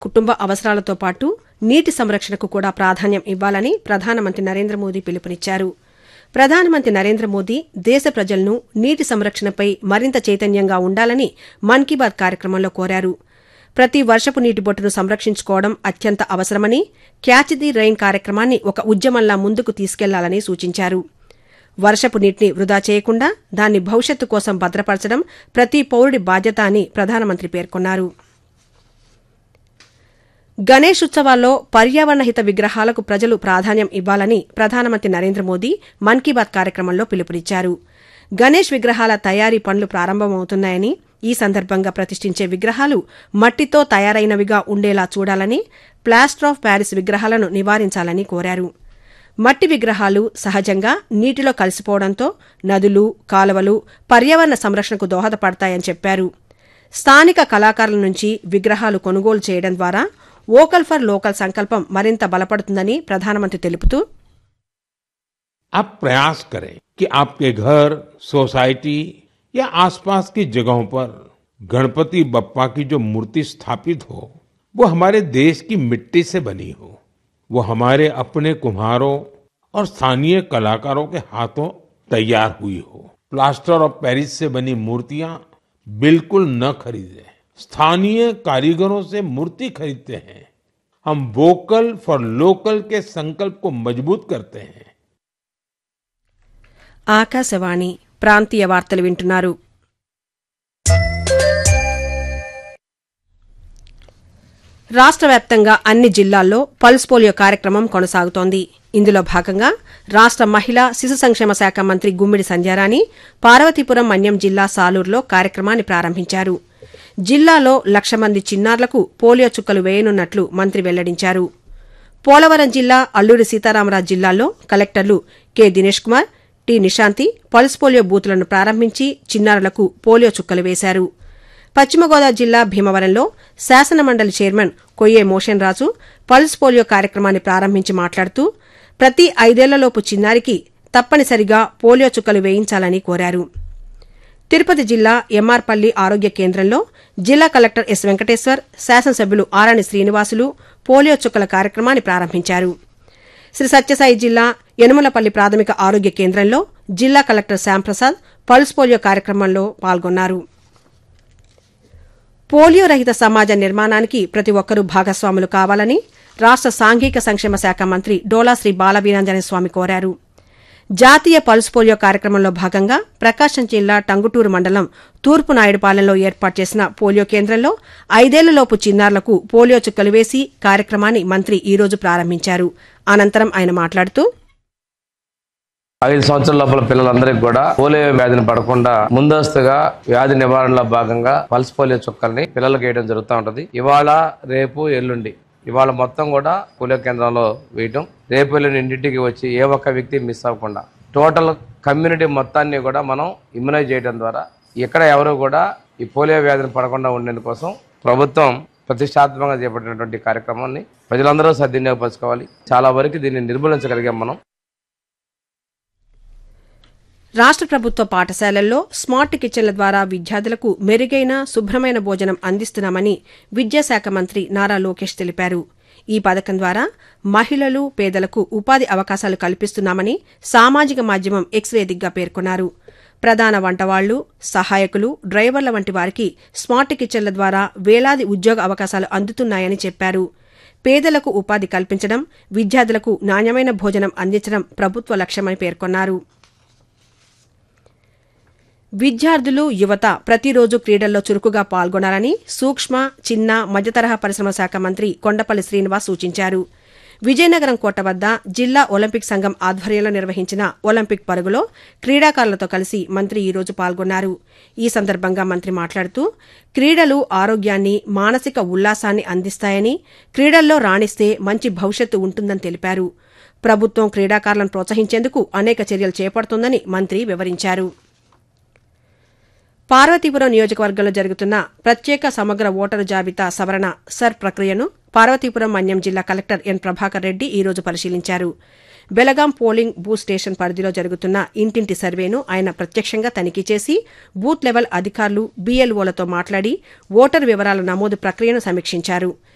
కుటుంబ అవసరాలతో పాటు నీటి సంరక్షణకు కూడా ప్రాధాన్యం ఇవ్వాలని ప్రధానమంత్రి నరేంద్ర మోదీ పిలుపునిచ్చారు ప్రధానమంత్రి నరేంద్ర మోదీ దేశ ప్రజలను నీటి సంరక్షణపై మరింత చైతన్యంగా ఉండాలని మన్ కీ బాత్ కార్యక్రమంలో కోరారు ప్రతి వర్షపు నీటి బొట్టును సంరక్షించుకోవడం అత్యంత అవసరమని క్యాచ్ ది రైన్ కార్యక్రమాన్ని ఒక ఉద్యమంలా ముందుకు తీసుకెళ్లాలని సూచించారు వర్షపు నీటిని వృధా చేయకుండా దాన్ని భవిష్యత్తు కోసం భద్రపరచడం ప్రతి పౌరుడి బాధ్యత అని ప్రధానమంత్రి పేర్కొన్నారు గణేష్ ఉత్సవాల్లో పర్యావరణ హిత విగ్రహాలకు ప్రజలు ప్రాధాన్యం ఇవ్వాలని ప్రధానమంత్రి నరేంద్ర మోదీ మన్ కీ బాత్ కార్యక్రమంలో పిలుపునిచ్చారు గణేష్ విగ్రహాల తయారీ పనులు ప్రారంభమవుతున్నాయని ఈ సందర్భంగా ప్రతిష్ఠించే విగ్రహాలు మట్టితో తయారైనవిగా ఉండేలా చూడాలని ప్లాస్టర్ ఆఫ్ ప్యారిస్ విగ్రహాలను నివారించాలని కోరారు మట్టి విగ్రహాలు సహజంగా నీటిలో కలిసిపోవడంతో నదులు కాలువలు పర్యావరణ సంరక్షణకు దోహదపడతాయని చెప్పారు స్థానిక కళాకారుల నుంచి విగ్రహాలు కొనుగోలు చేయడం ద్వారా వోకల్ ఫర్ లోకల్ సంకల్పం మరింత బలపడుతుందని ప్రధానమంత్రి తెలుపుతూ आप प्रयास करें कि आपके घर सोसाइटी या आसपास की जगहों पर गणपति बप्पा की जो मूर्ति स्थापित हो वो हमारे देश की मिट्टी से बनी हो वो हमारे अपने कुम्हारों और स्थानीय कलाकारों के हाथों तैयार हुई हो प्लास्टर ऑफ पेरिस से बनी मूर्तियां बिल्कुल न खरीदें स्थानीय कारीगरों से मूर्ति खरीदते हैं हम वोकल फॉर लोकल के संकल्प को मजबूत करते हैं ఆకాశవాణి ప్రాంతీయ వార్తలు వింటున్నారు రాష్ట్ర వ్యాప్తంగా అన్ని జిల్లాల్లో పల్స్ పోలియో కార్యక్రమం కొనసాగుతోంది ఇందులో భాగంగా రాష్ట్ర మహిళా శిశు సంక్షేమ శాఖ మంత్రి గుమ్మిడి సంధ్యారాణి పార్వతీపురం మన్యం జిల్లా సాలూరులో కార్యక్రమాన్ని ప్రారంభించారు జిల్లాలో లక్ష మంది చిన్నారులకు పోలియో చుక్కలు వేయనున్నట్లు మంత్రి వెల్లడించారు పోలవరం జిల్లా అల్లూరి సీతారామరాజు జిల్లాల్లో కలెక్టర్లు K Dinesh Kumar T Nishanti pulse polio బూతులను ప్రారంభించి చిన్నారులకు పోలియో చుక్కలు వేశారు పశ్చిమ గోదావరి జిల్లా భీమవరంలో శాసనమండలి chairman Koyye Moshen Raju pulse polio కార్యక్రమాన్ని ప్రారంభించి మాట్లాడుతూ ప్రతి ఐదేళ్లలోపు చిన్నారికి తప్పనిసరిగా పోలియో చుక్కలు వేయించాలని కోరారు తిరుపతి జిల్లా ఎంఆర్పల్లి ఆరోగ్య కేంద్రంలో జిల్లా కలెక్టర్ ఎస్ వెంకటేశ్వర్ శాసనసభ్యులు ఆరాణి శ్రీనివాసులు పోలియో చుక్కల కార్యక్రమాన్ని ప్రారంభించారు శ్రీ సత్యసాయి జిల్లా యనుమలపల్లి ప్రాథమిక ఆరోగ్య కేంద్రంలో జిల్లా కలెక్టర్ శ్యాంప్రసాద్ పల్స్ పోలియో కార్యక్రమంలో పాల్గొన్నారు పోలియో రహిత సమాజ నిర్మాణానికి ప్రతి ఒక్కరూ భాగస్వాములు కావాలని రాష్ట్ర సాంఘిక సంక్షేమ శాఖ మంత్రి డోలా శ్రీ బాలవీరాంజనేయ స్వామి కోరారు జాతీయ పల్స్ పోలియో కార్యక్రమంలో భాగంగా ప్రకాశం జిల్లా టంగుటూరు మండలం తూర్పు నాయుడుపాలెంలో ఏర్పాటు చేసిన పోలియో కేంద్రంలో ఐదేళ్లలోపు చిన్నారులకు పోలియో చుక్కలు వేసి కార్యక్రమాన్ని మంత్రి ఈ రోజు ప్రారంభించారు అనంతరం ఆయన మాట్లాడుతూ ఐదు సంవత్సరాల లోపల పిల్లలందరికీ కూడా పోలియో వ్యాధిని పడకుండా ముందస్తుగా వ్యాధి నివారణలో భాగంగా పల్స్ పోలియో చుక్కల్ని పిల్లలకు వేయడం జరుగుతూ ఉంటది ఇవాళ రేపు ఎల్లుండి ఇవాళ మొత్తం కూడా పోలియో కేంద్రంలో వేయటం రేపు ఎల్లుండి ఇంటింటికి వచ్చి ఏ ఒక్క వ్యక్తి మిస్ అవ్వకుండా టోటల్ కమ్యూనిటీ మొత్తాన్ని కూడా మనం ఇమ్యునైజ్ చేయడం ద్వారా ఎక్కడ ఎవరు కూడా ఈ పోలియో వ్యాధిని పడకుండా ఉండేందుకోసం ప్రభుత్వం ప్రతిష్టాత్మకంగా చేపట్టినటువంటి కార్యక్రమాన్ని ప్రజలందరూ సద్వినియోగపరచుకోవాలి చాలా వరకు దీన్ని నిర్మూలించగలిగాం మనం రాష్ట్ర ప్రభుత్వ పాఠశాలల్లో స్మార్ట్ కిచెన్ల ద్వారా విద్యార్థులకు మెరుగైన శుభ్రమైన భోజనం అందిస్తున్నామని విద్యాశాఖ మంత్రి నారా లోకేష్ తెలిపారు ఈ పథకం ద్వారా మహిళలు పేదలకు ఉపాధి అవకాశాలు కల్పిస్తున్నామని సామాజిక మాధ్యమం ఎక్స్ వేదికగా పేర్కొన్నారు ప్రధాన వంటవాళ్లు సహాయకులు డ్రైవర్ల వంటి వారికి స్మార్ట్ కిచెన్ల ద్వారా వేలాది ఉద్యోగ అవకాశాలు అందుతున్నాయని చెప్పారు పేదలకు ఉపాధి కల్పించడం విద్యార్థులకు నాణ్యమైన భోజనం అందించడం ప్రభుత్వ లక్ష్యమని పేర్కొన్నారు విద్యార్థులు యువత ప్రతిరోజు క్రీడల్లో చురుకుగా పాల్గొనాలని సూక్ష్మ చిన్న మధ్యతరహా పరిశ్రమ శాఖ మంత్రి కొండపల్లి శ్రీనివాస్ సూచించారు విజయనగరం కోట వద్ద జిల్లా ఒలింపిక్ సంఘం ఆధ్వర్యంలో నిర్వహించిన ఒలింపిక్ పరుగులో క్రీడాకారులతో కలిసి మంత్రి ఈ రోజు పాల్గొన్నారు ఈ సందర్భంగా మంత్రి మాట్లాడుతూ క్రీడలు ఆరోగ్యాన్ని మానసిక ఉల్లాసాన్ని అందిస్తాయని క్రీడల్లో రాణిస్తే మంచి భవిష్యత్తు ఉంటుందని తెలిపారు ప్రభుత్వం క్రీడాకారులను ప్రోత్సహించేందుకు అనేక చర్యలు చేపడుతోందని మంత్రి వివరించారు పార్వతీపురం నియోజకవర్గంలో జరుగుతున్న ప్రత్యేక సమగ్ర ఓటరు జాబితా సవరణ సర్ ప్రక్రియను పార్వతీపురం మన్యం జిల్లా కలెక్టర్ ఎన్ ప్రభాకర్ రెడ్డి ఈ రోజు పరిశీలించారు బెలగాం పోలింగ్ బూత్ స్టేషన్ పరిధిలో జరుగుతున్న ఇంటింటి సర్వేను ఆయన ప్రత్యక్షంగా తనిఖీ చేసి బూత్ లెవెల్ అధికారులు బీఎల్ఓలతో మాట్లాడి ఓటరు వివరాల నమోదు ప్రక్రియను సమీక్షించారు